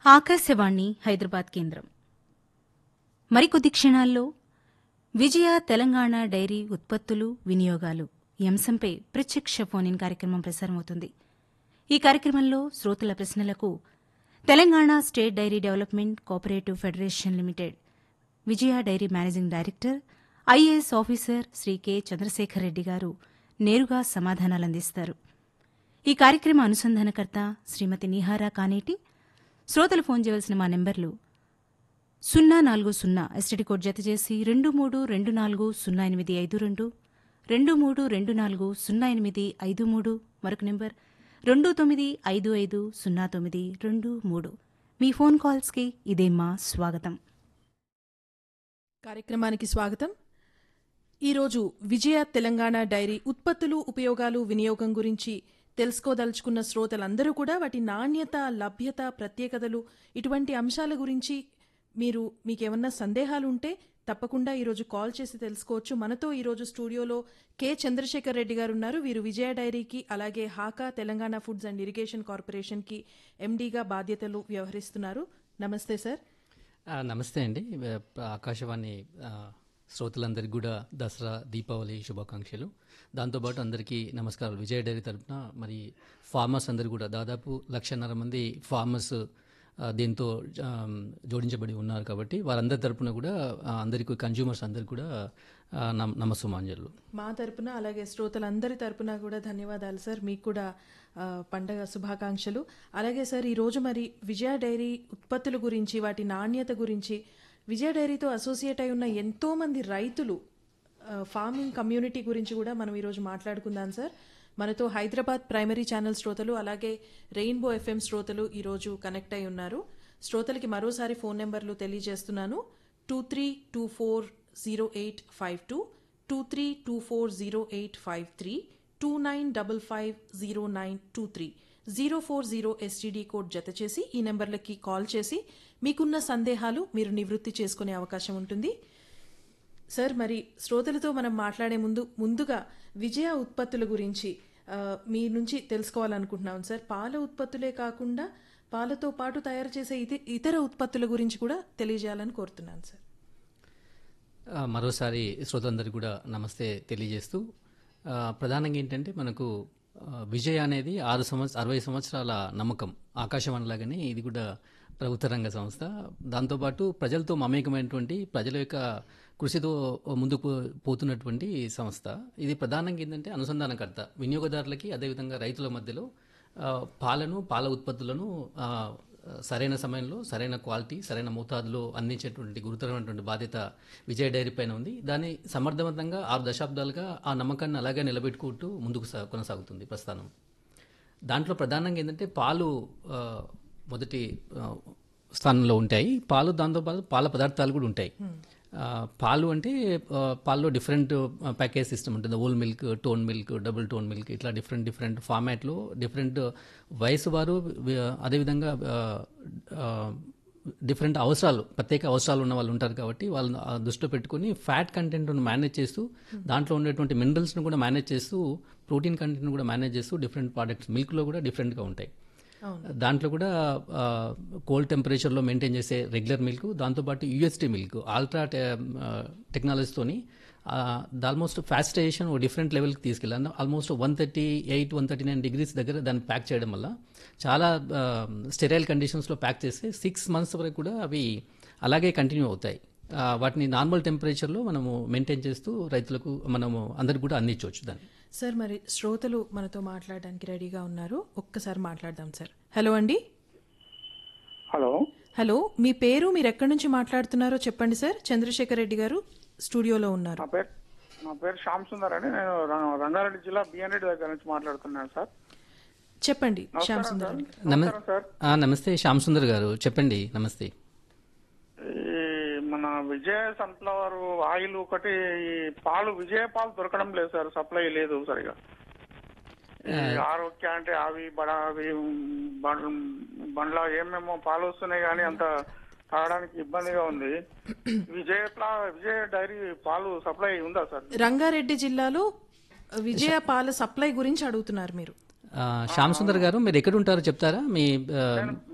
ఆకాశవాణి హైదరాబాద్ కేంద్రం మరికొద్ది క్షణాల్లో విజయ తెలంగాణ డైరీ ఉత్పత్తులు వినియోగాలు ఈ అంశంపై ప్రత్యక్ష ఫోన్ ఇన్ కార్యక్రమం ప్రసారమవుతుంది ఈ కార్యక్రమంలో శ్రోతల ప్రశ్నలకు Telangana state dairy development cooperative federation limited Vijaya dairy managing director IAS officer Shri K Chandrasekhar Reddy గారు నేరుగా సమాధానాలందిస్తారు ఈ కార్యక్రమ అనుసంధానకర్త శ్రీమతి నిహారా కానేటి శ్రోతలు ఫోన్ చేయవలసిన మా నెంబర్లు సున్నా నాలుగు సున్నా ఎస్టీడీ కోడ్ జత చేసి రెండు మూడు రెండు నాలుగు సున్నా ఎనిమిది ఐదు రెండు రెండు మూడు రెండు నాలుగు సున్నా ఎనిమిది ఐదు మూడు మరొక నెంబర్ రెండు తొమ్మిది ఐదు ఐదు సున్నా తొమ్మిది రెండు మూడు మీ ఫోన్ కాల్స్కి ఇదే మా స్వాగతం కార్యక్రమానికి స్వాగతం ఈరోజు విజయ తెలంగాణ డైరీ ఉత్పత్తులు ఉపయోగాలు వినియోగం గురించి తెలుసుకోదలుచుకున్న శ్రోతలందరూ కూడా వాటి నాణ్యత లభ్యత ప్రత్యేకతలు ఇటువంటి అంశాల గురించి మీరు మీకేమన్నా సందేహాలు ఉంటే తప్పకుండా ఈరోజు కాల్ చేసి తెలుసుకోవచ్చు మనతో ఈరోజు స్టూడియోలో కె చంద్రశేఖర్ రెడ్డి గారు ఉన్నారు వీరు విజయ డైరీకి అలాగే HACA Telangana foods and irrigation కార్పొరేషన్కి ఎండీగా బాధ్యతలు వ్యవహరిస్తున్నారు నమస్తే సార్ ఆ, నమస్తే అండి ఆ, ఆకాశవాణి ఆ, శ్రోతలందరికీ కూడా దసరా దీపావళి శుభాకాంక్షలు దాంతోపాటు అందరికీ నమస్కారాలు విజయ డైరీ తరపున మరి ఫార్మర్స్ అందరు కూడా దాదాపు లక్షన్నర మంది ఫార్మర్స్ ఆ, దీంతో ఆ, జోడించబడి ఉన్నారు కాబట్టి వారందరి తరపున కూడా ఆ, అందరికీ కన్జ్యూమర్స్ అందరికీ కూడా ఆ, నమ నమస్సుమాంజలు మా తరపున అలాగే శ్రోతలందరి తరపున కూడా ధన్యవాదాలు సార్ మీకు కూడా ఆ, పండగ శుభాకాంక్షలు అలాగే సార్ ఈరోజు మరి విజయ డైరీ ఉత్పత్తుల గురించి వాటి నాణ్యత గురించి విజయ డైరీతో అసోసియేట్ అయి ఉన్న ఎంతో మంది రైతులు ఆ, ఫార్మింగ్ కమ్యూనిటీ గురించి కూడా మనం ఈరోజు మాట్లాడుకుందాం సార్ మనతో హైదరాబాద్ ప్రైమరీ ఛానల్ శ్రోతలు అలాగే రెయిన్బో ఎఫ్ఎం శ్రోతలు ఈరోజు కనెక్ట్ అయి ఉన్నారు శ్రోతలకి మరోసారి ఫోన్ నెంబర్లు తెలియజేస్తున్నాను two three two four zero eight five two two three two four zero eight five three two nine double five zero nine two three zero four zero STD code జత చేసి ఈ నెంబర్లకి call చేసి మీకున్న సందేహాలు మీరు నివృత్తి చేసుకునే అవకాశం ఉంటుంది సార్ మరి శ్రోతలతో మనం మాట్లాడే ముందు ముందుగా విజయ ఉత్పత్తుల గురించి ఆ, మీ నుంచి తెలుసుకోవాలనుకుంటున్నాం సార్ పాల ఉత్పత్తులే కాకుండా పాలతో పాటు తయారు చేసే ఇత- ఇతర ఉత్పత్తుల గురించి కూడా తెలియజేయాలని కోరుతున్నాను సార్ ఆ, మరోసారి శ్రోతలందరికీ కూడా నమస్తే తెలియజేస్తూ ఆ, ప్రధానంగా ఏంటంటే మనకు ఆ, విజయ్ అనేది ఆరు సంవత్సర అరవై సంవత్సరాల నమ్మకం ఆకాశవాణి లాగానే ఇది కూడా ప్రభుత్వ రంగ సంస్థ దాంతోపాటు ప్రజలతో మమేకమైనటువంటి ప్రజల యొక్క కృషితో ముందుకు పో- పోతున్నటువంటి సంస్థ ఇది ప్రధానంగా ఏంటంటే అనుసంధానకర్త వినియోగదారులకి అదేవిధంగా రైతుల మధ్యలో ఆ, పాలను పాల ఉత్పత్తులను ఆ, సరైన సమయంలో సరైన క్వాలిటీ సరైన మోతాదులో అందించేటువంటి గురుతరమైనటువంటి బాధ్యత విజయ డైరీ పైన ఉంది దాన్ని సమర్థవంతంగా ఆరు దశాబ్దాలుగా ఆ నమ్మకాన్ని అలాగే నిలబెట్టుకుంటూ ముందుకు సా- కొనసాగుతుంది ప్రస్థానం దాంట్లో ప్రధానంగా ఏంటంటే పాలు ఆ, మొదటి ఆ, స్థానంలో ఉంటాయి పాలు దాంతోపాటు పాల పదార్థాలు కూడా ఉంటాయి ఆ, పాలు అంటే ఆ, పాల్లో డిఫరెంట్ ప్యాకేజ్ సిస్టమ్ ఉంటుంది whole milk tone milk double tone milk ఇట్లా డిఫరెంట్ డిఫరెంట్ ఫార్మాట్లో డిఫరెంట్ వయసు వారు వి- అదేవిధంగా ఆ, ఆ, డిఫరెంట్ అవసరాలు ప్రత్యేక అవసరాలు ఉన్న వాళ్ళు ఉంటారు కాబట్టి వాళ్ళని ఆ దృష్టిలో పెట్టుకుని ఫ్యాట్ కంటెంట్ను మేనేజ్ చేస్తూ దాంట్లో ఉండేటువంటి మినరల్స్ను కూడా మేనేజ్ చేస్తూ ప్రోటీన్ కంటెంట్ను కూడా మేనేజ్ చేస్తూ డిఫరెంట్ ప్రోడక్ట్స్ మిల్క్లో కూడా డిఫరెంట్గా ఉంటాయి దాంట్లో కూడా కోల్డ్ టెంపరేచర్లో మెయింటైన్ చేసే రెగ్యులర్ మిల్క్ దాంతోపాటు యూఎస్టీ మిల్క్ ఆల్ట్రా టెక్నాలజీతోని ఆల్మోస్ట్ ఫ్యాస్టేషన్ ఒక డిఫరెంట్ లెవెల్కి తీసుకెళ్ళాను almost one thirty eight one thirty nine degrees దగ్గర దాన్ని ప్యాక్ చేయడం వల్ల చాలా స్టెరైల్ కండిషన్స్లో ప్యాక్ చేస్తే సిక్స్ మంత్స్ వరకు కూడా అవి అలాగే కంటిన్యూ అవుతాయి ఆ, వాటిని నార్మల్ టెంపరేచర్లో మనము మెయింటైన్ చేస్తూ రైతులకు మనము అందరికి కూడా అందించవచ్చు దాన్ని సార్ మరి శ్రోతలు మనతో మాట్లాడడానికి రెడీగా ఉన్నారు ఒక్కసారి మాట్లాడదాం సార్ హలో అండి హలో హలో మీ పేరు మీరు ఎక్కడి నుంచి మాట్లాడుతున్నారో చెప్పండి సార్ చంద్రశేఖర్ రెడ్డి గారు స్టూడియోలో ఉన్నారు నా పేరు నా పేరు శ్యామ్ సుందర్ అండి నేను రం- రంగారెడ్డి జిల్లా బిఎన్ రెడ్డి దగ్గర నుంచి మాట్లాడుతున్నాను సార్ చెప్పండి శ్యామ్ సుందర్ సార్ రెడ్డి. నమ నమస్కారం సార్ ఆ, నమస్తే శ్యామ్ సుందర్ గారు చెప్పండి నమస్తే ఈ మన విజయ సన్ఫ్లవర్ ఆయిల్ ఒకటి ఈ పాలు విజయ పాలు దొరకడం లేదు సార్ సప్లై లేదు సరిగా ఈ ఆరోగ్య అంటే అవి బడ అవి బండ్ల బండ్ల ఏమేమో పాలు వస్తున్నాయి కానీ అంత తాగడానికి ఇబ్బందిగా ఉంది విజయ ప్లా- విజయ డైరీ పాలు సప్లై ఉందా సార్ రంగారెడ్డి జిల్లాలో విజయ పాల సప్లై గురించి అడుగుతున్నారు మీరు ఆ, శ్యామ్ సుందర్ గారు మీరు ఎక్కడ ఉంటారో చెప్తారా మీ ఆ,